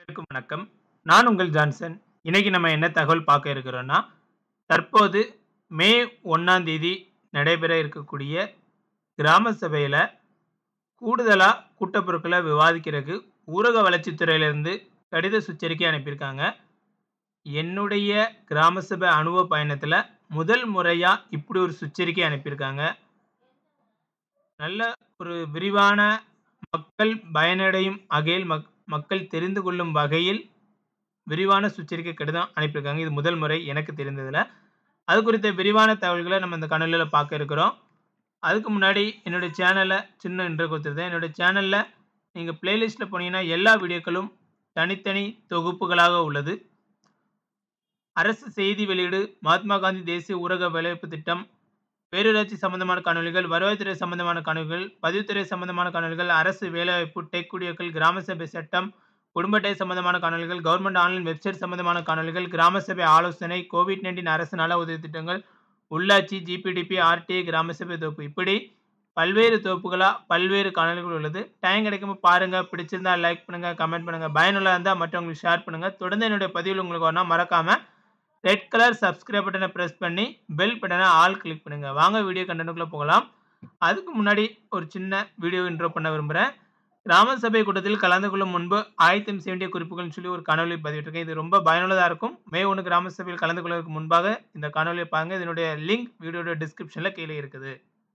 அனைவருக்கும் வணக்கம். நான் உங்கள் ஜான்சன். இன்னைக்கு நம்ம என்ன தகவல் பார்க்க இருக்கிறோம்னா, தற்போது மே 1ஆம் தேதி நடைபெற இருக்கக்கூடிய கிராம சபையில கூடுதலா கூட்டப்பொருட்கள விவாதிக்கிறதுக்கு ஊரக வளர்ச்சித்துறையிலிருந்து கடித சுற்றறிக்கை அனுப்பியிருக்காங்க. என்னுடைய கிராம சபை அனுபவ பயணத்தில முதல் முறையா இப்படி ஒரு சுற்றறிக்கை அனுப்பியிருக்காங்க. நல்ல ஒரு விரிவான மக்கள் பயனடையும் வகையில் மக் மக்கள் தெரிந்து கொள்ளும் வகையில் விரிவான சுற்றறிக்கை கடிதம் அனுப்பியிருக்காங்க. இது முதல் முறை எனக்கு தெரிந்ததுல. அது குறித்த விரிவான தகவல்கள நம்ம இந்த காணொளியில பார்க்க இருக்கிறோம். அதுக்கு முன்னாடி என்னுடைய சேனல சின்ன இன்ட்ரோ குடுத்துருந்தேன். என்னுடைய சேனல்ல நீங்க பிளேலிஸ்ட்ல போனீங்கன்னா எல்லா வீடியோக்களும் தனித்தனி தொகுப்புகளாக உள்ளது. அரசு செய்தி வெளியீடு, மகாத்மா காந்தி தேசிய ஊரக வேலைவாய்ப்பு திட்டம், பேரூராட்சி சம்பந்தமான காணொளிகள், வருவாய்த்துறை சம்பந்தமான காணொளிகள், பதிவுத்துறை சம்பந்தமான காணொளிகள், அரசு வேலைவாய்ப்பு, டெக் குடியேற்றல், கிராம சபை சட்டம், குடும்ப அட்டை சம்பந்தமான காணொளிகள், கவர்ன்மென்ட் ஆன்லைன் வெப்சைட் சம்பந்தமான காணொளிகள், கிராம சபை ஆலோசனை, கோவிட்-19 அரசு நல உதவி திட்டங்கள், உள்ளாட்சி, ஜிபிடிபி, ஆர்டிஐ, கிராம சபை தொகுப்பு இப்படி பல்வேறு தொகுப்புகளா பல்வேறு காணொளிகள் உள்ளது. டைம் கிடைக்கும்போது பாருங்க. பிடிச்சிருந்தா லைக் பண்ணுங்க, கமெண்ட் பண்ணுங்க. பயனுள்ளதா இருந்தா மற்றவங்களுக்கு ஷேர் பண்ணுங்க. தொடர்ந்து என்னுடைய பதிவுகள் உங்களுக்கு வரணும்னா மறக்காம ரெட் கலர் சப்ஸ்கிரைப் பட்டன பிரஸ் பண்ணி பெல் பட்டன ஆல் கிளிக் பண்ணுங்க. வாங்க வீடியோ கன்டென்ட்க்குள்ள போகலாம். அதுக்கு முன்னாடி ஒரு சின்ன வீடியோ இன்ட்ரோ பண்ண விரும்புறேன். கிராம சபை கூட்டத்தில் கலந்து கொள்ளும் முன்பு ஆயத்தம் செய்ய வேண்டிய குறிப்புகள்னு சொல்லி ஒரு காணொளி பதிவிட்டிருக்கேன். இது ரொம்ப பயனுள்ளதா இருக்கும். மே 1 கிராம சபையில் கலந்து கொள்வதற்கு முன்பாக இந்த காணொளிய பாருங்க. இதனுடைய லிங்க் வீடியோட டிஸ்கிரிப்ஷன்ல கீழ இருக்குது.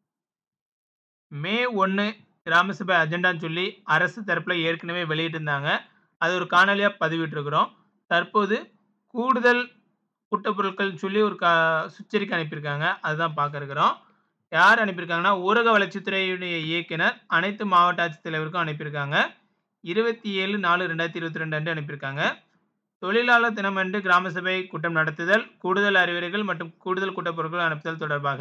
மே 1 கிராம சபை அஜெண்டான்னு சொல்லி அரசு தரப்புல ஏற்கனவே வெளியிட்டிருந்தாங்க. அது ஒரு காணொளியா பதிவிட்டிருக்கிறோம். தற்போது கூடுதல் கூட்டப்பொருட்கள்னு சொல்லி ஒரு க சுற்றறிக்கை அனுப்பியிருக்காங்க. அதுதான் பார்க்க இருக்கிறோம். யார் அனுப்பியிருக்காங்கன்னா, ஊரக வளர்ச்சித்துறையுடைய இயக்குனர் அனைத்து மாவட்ட ஆட்சித்தலைவருக்கும் அனுப்பியிருக்காங்க. 27/4/2022 அன்று அனுப்பியிருக்காங்க. தொழிலாளர் தினமன்று கிராம சபை கூட்டம் நடத்துதல், கூடுதல் அறிவுரைகள் மற்றும் கூடுதல் கூட்டப்பொருட்கள் அனுப்புதல் தொடர்பாக.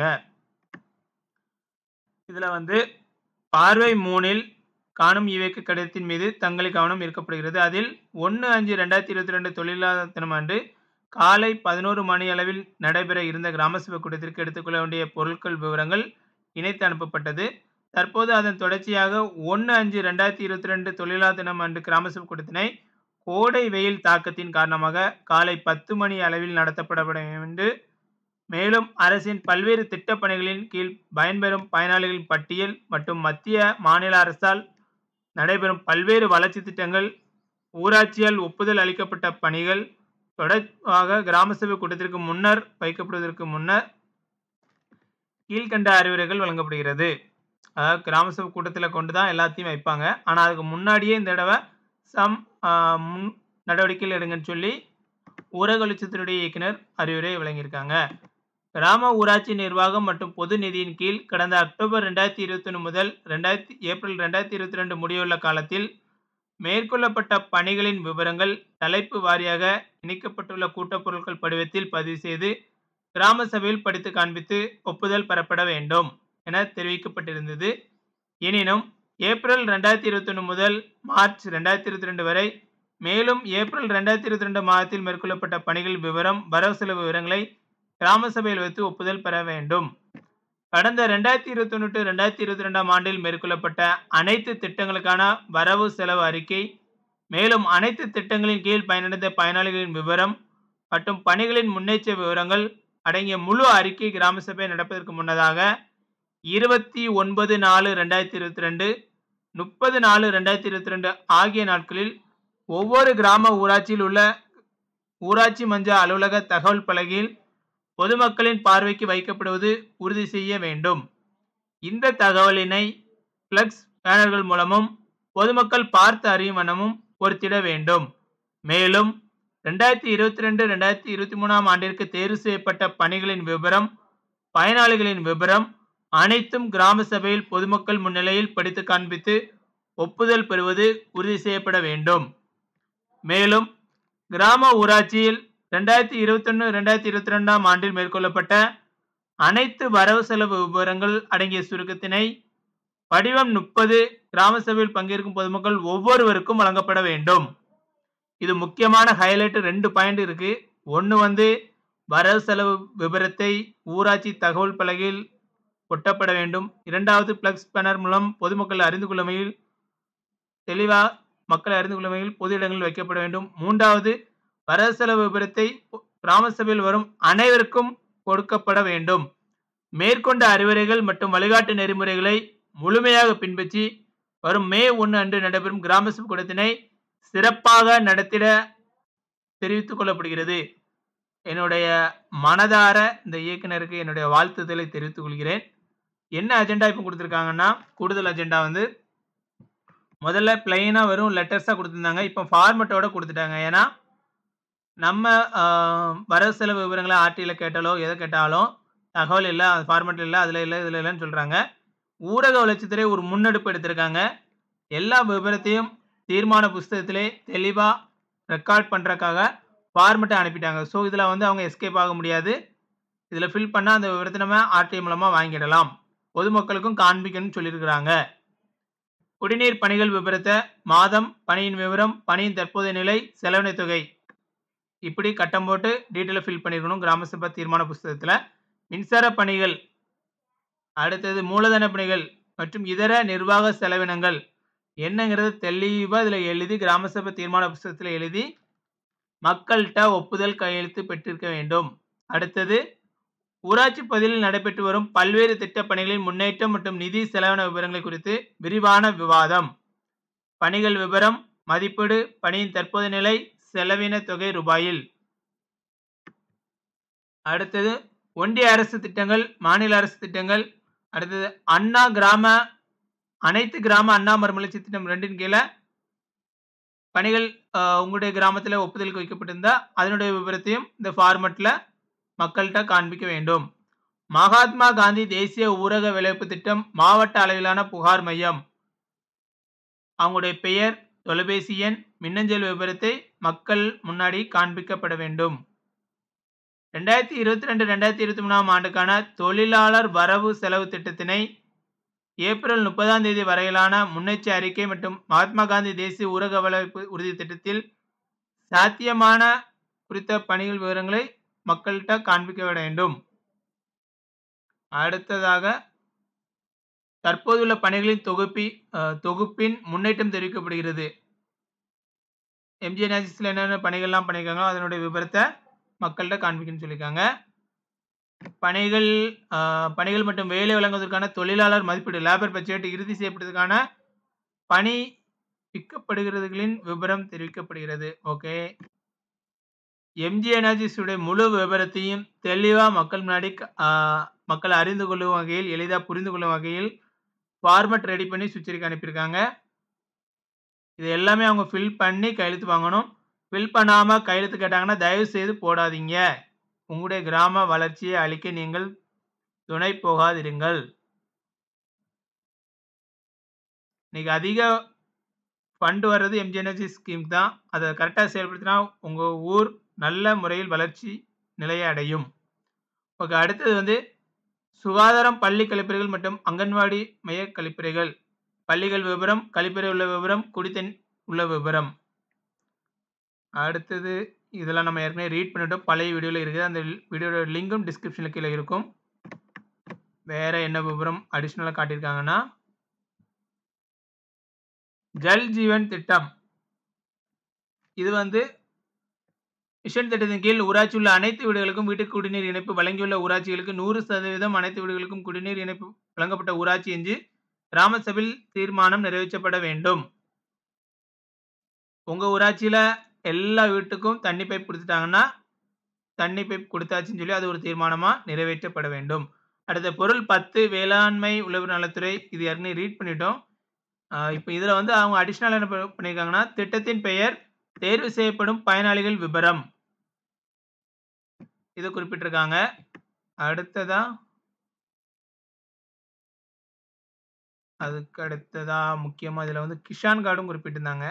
இதுல வந்து பார்வை 3ல் காணும் இவ்வியக்க கடிதத்தின் மீது தங்கள் கவனம் ஈர்க்கப்படுகிறது. அதில் 1/5/2022 தொழிலாளர் தினமன்று காலை 11 மணியளவில் நடைபெற இருந்த கிராம சபை கூட்டத்திற்கு எடுத்துக்கொள்ள வேண்டிய பொருட்கள் விவரங்கள் இணைத்து அனுப்பப்பட்டது. தற்போது அதன் தொடர்ச்சியாக 1/5/2022 தொழிலாளர் தினம் அன்று கிராம சபை கூட்டத்தினை கோடை வெயில் தாக்கத்தின் காரணமாக காலை 10 மணி அளவில் நடத்தப்பட என்று மேலும் அரசின் பல்வேறு திட்டப் பணிகளின் கீழ் பயன்பெறும் பயனாளிகளின் பட்டியல் மற்றும் மத்திய, மாநில அரசால் நடைபெறும் பல்வேறு வளர்ச்சி திட்டங்கள், ஊராட்சியால் ஒப்புதல் அளிக்கப்பட்ட பணிகள் தொடர்பாக கிராம சபை கூட்டத்திற்கு முன்னர் வைக்கப்படுவதற்கு முன்னர் கீழ்க்கண்ட அறிவுரைகள் வழங்கப்படுகிறது. அதாவது கிராம சபை கூட்டத்தில கொண்டு தான் எல்லாத்தையும் வைப்பாங்க. ஆனா அதுக்கு முன்னாடியே இந்த தடவ சம் அ முன் நடவடிக்கைகள் எடுங்கன்னு சொல்லி ஊரக வளர்ச்சித்துறையுடைய இயக்குனர் அறிவுரை வழங்கியிருக்காங்க. கிராம ஊராட்சி நிர்வாகம் மற்றும் பொது நிதியின் கீழ் கடந்த அக்டோபர் 2021 முதல் ரெண்டாயிரத்தி ஏப்ரல் 2022 முடியவுள்ள காலத்தில் மேற்கொள்ளப்பட்ட பணிகளின் விவரங்கள் தலைப்பு வாரியாக இணைக்கப்பட்டுள்ள கூட்டப்பொருட்கள் படிவத்தில் பதிவு செய்து கிராம சபையில் படித்து காண்பித்து ஒப்புதல் பெறப்பட வேண்டும் என தெரிவிக்கப்பட்டிருந்தது. எனினும் ஏப்ரல் 2021 முதல் மார்ச் 2022 வரை மேலும் ஏப்ரல் 2022 மாதத்தில் மேற்கொள்ளப்பட்ட பணிகளின் விவரம், வரவு செலவு விவரங்களை கிராம சபையில் வைத்து ஒப்புதல் பெற வேண்டும். கடந்த 2021-2022ஆம் ஆண்டில் மேற்கொள்ளப்பட்ட அனைத்து திட்டங்களுக்கான வரவு செலவு அறிக்கை, மேலும் அனைத்து திட்டங்களின் கீழ் பயனடைந்த பயனாளிகளின் விவரம் மற்றும் பணிகளின் முன்னேற்ற விவரங்கள் அடங்கிய முழு அறிக்கை கிராம சபை நடப்பதற்கு முன்னதாக 29/4/2022, 30/4/2022 ஆகிய நாட்களில் ஒவ்வொரு கிராம ஊராட்சியில் உள்ள ஊராட்சி மன்ற அலுவலக தகவல் பலகையில் பொதுமக்களின் பார்வைக்கு வைக்கப்படுவது உறுதி செய்ய வேண்டும். இந்த தகவலினை பிளக்ஸ் பேனர்கள் மூலமும் பொதுமக்கள் பார்த்து அறியும் வண்ணமும் பொருத்திட வேண்டும். மேலும் 2022-2023ஆம் ஆண்டிற்கு தேர்வு செய்யப்பட்ட பணிகளின் விபரம், பயனாளிகளின் விபரம் அனைத்தும் கிராம சபையில் பொதுமக்கள் முன்னிலையில் படித்து காண்பித்து ஒப்புதல் பெறுவது உறுதி செய்யப்பட வேண்டும். மேலும் கிராம ஊராட்சியில் 2021-2022ஆம் ஆண்டில் மேற்கொள்ளப்பட்ட அனைத்து வரவு செலவு விபரங்கள் அடங்கிய சுருக்கத்தினை படிவம் 30 கிராம சபையில் பங்கேற்கும் பொதுமக்கள் ஒவ்வொருவருக்கும் வழங்கப்பட வேண்டும். இது முக்கியமான ஹைலைட் 2 பாயிண்ட் இருக்கு. ஒண்ணு வந்து வரவு செலவு விபரத்தை ஊராட்சி தகவல் பலகையில் ஒட்டப்பட வேண்டும். 2வது பிளக்ஸ் பேனர் மூலம் பொதுமக்கள் அறிந்து கொள்ளும் வகையில் தெளிவா மக்கள் அறிந்து கொள்ளும் வகையில் பொது இடங்களில் வைக்கப்பட வேண்டும் மூன்றாவது வரவு செலவு விபரத்தை கிராம சபையில் வரும் அனைவருக்கும் கொடுக்கப்பட வேண்டும் மேற்கொண்ட அறிவுரைகள் மற்றும் வழிகாட்டு நெறிமுறைகளை முழுமையாக பின்பற்றி வரும் மே ஒன்று அன்று நடைபெறும் கிராம சபை கூட்டத்தினை சிறப்பாக நடத்திட தெரிவித்துக் கொள்ளப்படுகிறது என்னுடைய மனதார இந்த இயக்குனருக்கு என்னுடைய வாழ்த்துதலை தெரிவித்துக் கொள்கிறேன் என்ன அஜெண்டா இப்போ கொடுத்துருக்காங்கன்னா கூடுதல் அஜெண்டா வந்து முதல்ல பிளைனாக வெறும் லெட்டர்ஸாக கொடுத்துருந்தாங்க இப்போ ஃபார்மெட்டோட கொடுத்துட்டாங்க ஏன்னா நம்ம ஆஹ், வரவு செலவு விவரங்களை ஆர்டியில் கேட்டாலோ எதை கேட்டாலும் தகவல் இல்லை அது ஃபார்மெட் இல்லை அதில் இல்லை இதில் இல்லைன்னு சொல்கிறாங்க ஊரக வளர்ச்சித்துறை ஒரு முன்னெடுப்பு எடுத்திருக்காங்க எல்லா விவரத்தையும் தீர்மான புஸ்தகத்திலே தெளிவாக ரெக்கார்ட் பண்ணுறக்காக ஃபார்மெட்டை அனுப்பிட்டாங்க ஸோ இதில் வந்து அவங்க எஸ்கேப் ஆக முடியாது இதில் ஃபில் பண்ணால் அந்த விவரத்தை நம்ம ஆர்டிஐ மூலமாக வாங்கிடலாம் பொதுமக்களுக்கும் காண்பிக்கணும்னு சொல்லியிருக்கிறாங்க குடிநீர் பணிகள் விவரத்தை மாதம் பணியின் விவரம் பணியின் தற்போதைய நிலை செலவின தொகை இப்படி கட்டம் போட்டு டீட்டெயிலாக ஃபில் பண்ணியிருக்கணும் கிராம சபை தீர்மான புஸ்தகத்தில் மின்சார பணிகள் அடுத்தது மூலதன பணிகள் மற்றும் இதர நிர்வாக செலவினங்கள் என்னங்கிறது தெளிவாக இதில் எழுதி கிராம சபை தீர்மான புஸ்தகத்தில் எழுதி மக்கள்கிட்ட ஒப்புதல் கையெழுத்து பெற்றிருக்க வேண்டும் அடுத்தது ஊராட்சி பகுதியில் நடைபெற்று வரும் பல்வேறு திட்டப் பணிகளின் முன்னேற்றம் மற்றும் நிதி செலவின விவரங்களை குறித்து விரிவான விவாதம் பணிகள் விவரம் மதிப்பீடு பணியின் தற்போதைய நிலை செலவின தொகை ரூபாயில் அடுத்தது ஒன்றிய அரசு திட்டங்கள் மாநில அரசு திட்டங்கள் அடுத்தது அண்ணா கிராம அனைத்து கிராம அண்ணா மறுமலர்ச்சி திட்டம் ரெண்டின் கீழே பணிகள் ஆஹ், உங்களுடைய கிராமத்தில் ஒப்புதலுக்கு வைக்கப்பட்டிருந்தா அதனுடைய விவரத்தையும் இந்த ஃபார்மெட்டில் மக்கள்கிட்ட காண்பிக்க வேண்டும் மகாத்மா காந்தி தேசிய ஊரக வேலைவாய்ப்பு திட்டம் மாவட்ட அளவிலான புகார் மையம் அவங்களுடைய பெயர் தொலைபேசி எண் மின்னஞ்சல் விவரத்தை மக்கள் முன்னாடி காண்பிக்கப்பட வேண்டும் ரெண்டாயிரத்தி இருபத்தி ரெண்டு ரெண்டாயிரத்தி இருபத்தி மூணாம் ஆண்டுக்கான தொழிலாளர் வரவு செலவு திட்டத்தினை ஏப்ரல் முப்பதாம் தேதி வரையிலான முன்னெச்சரிக்கை அறிக்கை மற்றும் மகாத்மா காந்தி தேசிய ஊரக வேலைவாய்ப்பு உறுதி திட்டத்தில் சாத்தியமான குறித்த பணிகள் விவரங்களை மக்கள்கிட்ட காண்பிக்க வேண்டும் அடுத்ததாக தற்போதுள்ள பணிகளின் தொகுப்பி அஹ், தொகுப்பின் முன்னேற்றம் தெரிவிக்கப்படுகிறது எம்ஜிஎன் நேசிஸில் என்னென்ன பணிகள்லாம் பண்ணியிருக்காங்களோ அதனுடைய விவரத்தை மக்கள்கிட்ட காண்பிக்கணும்னு சொல்லியிருக்காங்க பணிகள் அஹ், பணிகள் மற்றும் வேலை வழங்குவதற்கான தொழிலாளர் மதிப்பீடு லேபர் பட்ஜெட் இறுதி செய்யப்படுவதற்கான பணி விற்கப்படுகிறதுகளின் விவரம் தெரிவிக்கப்படுகிறது ஓகே எம்ஜி எனர்ஜிஸுடைய முழு விவரத்தையும் தெளிவாக மக்கள் முன்னாடி க- ஆஹ் மக்கள் அறிந்து கொள்ளும் வகையில் எளிதாக புரிந்து கொள்ளும் வகையில் ஃபார்மட் ரெடி பண்ணி சுவிட்சருக்கு அனுப்பியிருக்காங்க இது எல்லாமே அவங்க ஃபில் பண்ணி கையெழுத்து வாங்கணும் ஃபில் பண்ணாமல் கையெழுத்து கேட்டாங்கன்னா தயவு செய்து போடாதீங்க உங்களுடைய கிராம வளர்ச்சியை அளிக்க நீங்கள் துணை போகாதிருங்கள் இன்னைக்கு அதிக ஃபண்ட் வர்றது எம்ஜி எனர்ஜி ஸ்கீம் தான் அதை கரெக்டாக செயல்படுத்தினா உங்கள் ஊர் நல்ல முறையில் வளர்ச்சி நிலையை அடையும் ஓகே அடுத்தது வந்து சுகாதாரம் பள்ளி கழிப்பறைகள் மற்றும் அங்கன்வாடி மைய கழிப்பறைகள் பள்ளிகள் விவரம் கழிப்பறை உள்ள விவரம் குடித்தன் உள்ள விவரம் அடுத்தது இதெல்லாம் நம்ம ஏற்கனவே ரீட் பண்ணிட்டோம் பழைய வீடியோவில் இருக்குது அந்த வீடியோட லிங்கும் டிஸ்கிரிப்ஷனில் கீழே இருக்கும் வேற என்ன விவரம் அடிஷ்னலாக காட்டியிருக்காங்கன்னா ஜல் ஜீவன் திட்டம் இது வந்து மிஷன் திட்டத்தின் கீழ் ஊராட்சி உள்ள அனைத்து வீடுகளுக்கும் வீட்டுக்கு குடிநீர் இணைப்பு வழங்கியுள்ள ஊராட்சிகளுக்கு நூறு சதவீதம் அனைத்து வீடுகளுக்கும் குடிநீர் இணைப்பு வழங்கப்பட்ட ஊராட்சி என்று கிராம சபையில் தீர்மானம் நிறைவேற்றப்பட வேண்டும் உங்க ஊராட்சியில எல்லா வீட்டுக்கும் தண்ணி பைப் கொடுத்துட்டாங்கன்னா தண்ணி பைப் கொடுத்தாச்சுன்னு சொல்லி அது ஒரு தீர்மானமா நிறைவேற்றப்பட வேண்டும் அடுத்த பொருள் பத்து வேளாண்மை உழவு நலத்துறை இது ஏற்கனவே ரீட் பண்ணிட்டோம் இப்போ இதில் வந்து அவங்க அடிஷ்னல் என்ன பண்ணி- பண்ணியிருக்காங்கன்னா திட்டத்தின் பெயர் தேர்வு செய்யப்படும் பயனாளிகள் விபரம் இது குறிப்பிட்டிருக்காங்க அடுத்ததா அதுக்கு அடுத்ததா முக்கியமா இதுல வந்து கிஷான் கார்டும் குறிப்பிட்டிருந்தாங்க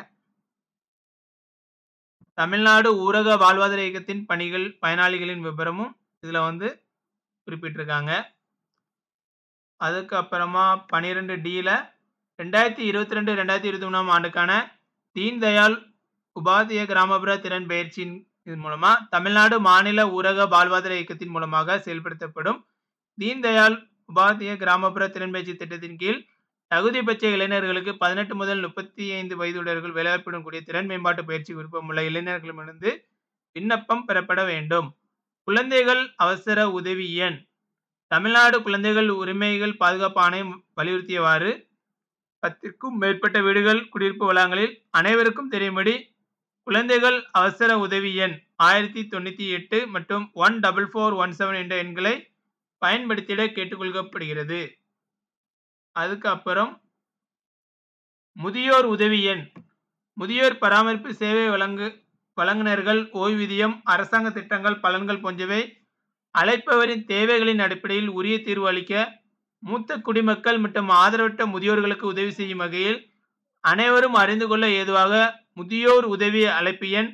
தமிழ்நாடு ஊரக வாழ்வாதார இயக்கத்தின் பணிகள் பயனாளிகளின் விபரமும் இதுல வந்து குறிப்பிட்டிருக்காங்க அதுக்கு அப்புறமா பன்னிரெண்டு டியில் ரெண்டாயிரத்தி இருபத்தி ரெண்டு ரெண்டாயிரத்தி இருபத்தி மூணாம் ஆண்டுக்கான தீன் தயாள் உபாத்திய கிராமப்புற திறன் பயிற்சியின் இது மூலமா தமிழ்நாடு மாநில ஊரக வாழ்வாதார இயக்கத்தின் மூலமாக செயல்படுத்தப்படும் தீன் தயாள் உபாத்திய கிராமப்புற திறன் பயிற்சி திட்டத்தின் கீழ் தகுதி பெற்ற இளைஞர்களுக்கு 18 முதல் 35 வயதுடையவர்கள் வேலைவாய்ப்புடன் கூடிய திறன் மேம்பாட்டு பயிற்சி விருப்பமுள்ள இளைஞர்களிடமிருந்து விண்ணப்பம் பெறப்பட வேண்டும். குழந்தைகள் அவசர உதவி எண் தமிழ்நாடு குழந்தைகள் உரிமைகள் பாதுகாப்பு ஆணையம் வலியுறுத்தியவாறு, 10க்கும் மேற்பட்ட வீடுகள், குடியிருப்பு வளாகங்களில் அனைவருக்கும் தெரியும்படி குழந்தைகள் அவசர உதவி எண் 1098 மற்றும் 14417 என்ற எண்களை பயன்படுத்திட கேட்டுக் கொள்ளப்படுகிறது. அதுக்கு அப்புறம் முதியோர் உதவி எண் முதியோர் பராமரிப்பு சேவை வழங்கு வழங்குனர்கள் ஓய்வூதியம், அரசாங்க திட்டங்கள், பலன்கள் போன்றவை அழைப்பவரின் தேவைகளின் அடிப்படையில் உரிய தீர்வு அளிக்க, மூத்த குடிமக்கள் மற்றும் ஆதரவற்ற முதியோர்களுக்கு உதவி செய்யும் வகையில், அனைவரும் அறிந்து கொள்ள ஏதுவாக முதியோர் உதவி அழைப்பு எண்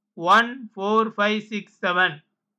14567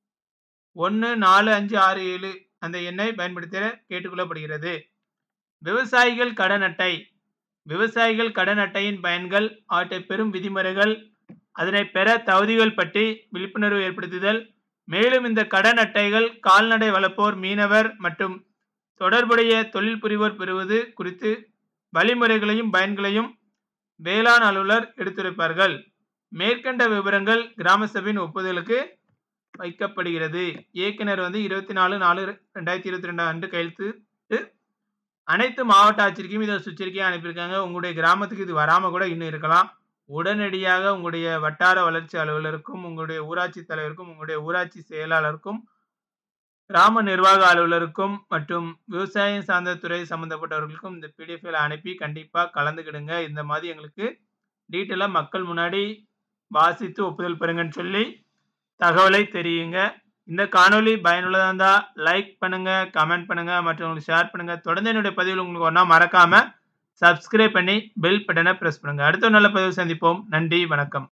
14567 அந்த எண்ணை பயன்படுத்திட கேட்டுக் கொள்ளப்படுகிறது. விவசாயிகள் கடன் அட்டை விவசாயிகள் கடன் அட்டையின் பயன்கள், அவற்றை பெறும் விதிமுறைகள், அதனை பெற தகுதிகள் பற்றி விழிப்புணர்வு ஏற்படுத்துதல், மேலும் இந்த கடன் அட்டைகள் கால்நடை வளர்ப்போர், மீனவர் மற்றும் தொடர்புடைய தொழில் புரிவோர் பெறுவது குறித்து வழிமுறைகளையும், பயன்களையும் வேளாண் அலுவலர் எடுத்துரைப்பார்கள். மேற்கண்ட விபரங்கள் கிராம சபையின் ஒப்புதலுக்கு வைக்கப்படுகிறது. இயக்குனர் வந்து 24/4/2022 அன்று கையெழுத்திட்டு அனைத்து மாவட்ட ஆட்சியருக்கும் இத சுற்றறிக்கையா அனுப்பியிருக்காங்க. உங்களுடைய கிராமத்துக்கு இது வராம கூட இன்னும் இருக்கலாம். உடனடியாக உங்களுடைய வட்டார வளர்ச்சி அலுவலருக்கும், உங்களுடைய ஊராட்சி தலைவருக்கும், உங்களுடைய ஊராட்சி செயலாளருக்கும், கிராம நிர்வாக அலுவலருக்கும் மற்றும் விவசாயம் சார்ந்த துறை சம்பந்தப்பட்டவர்களுக்கும் இந்த பிடிஎஃப் ஃபைல அனுப்பி கண்டிப்பா கலந்துக்கிடுங்க. இந்த மாதிரி எங்களுக்கு டீட்டெயிலா மக்கள் முன்னாடி வாசித்து ஒப்புதல் பெறுங்கன்னு சொல்லி தகவலை தெரிவியுங்க. இந்த காணொளி பயனுள்ளதா இருந்தா லைக் பண்ணுங்க, கமெண்ட் பண்ணுங்க, மற்றவங்களுக்கு ஷேர் பண்ணுங்க. தொடர்ந்து என்னுடைய பதிவுகள் உங்களுக்கு வரணும்னா மறக்காம சப்ஸ்கிரைப் பண்ணி பெல் பட்டன பிரஸ் பண்ணுங்க. அடுத்த ஒரு நல்ல பதிவில் சந்திப்போம். நன்றி, வணக்கம்.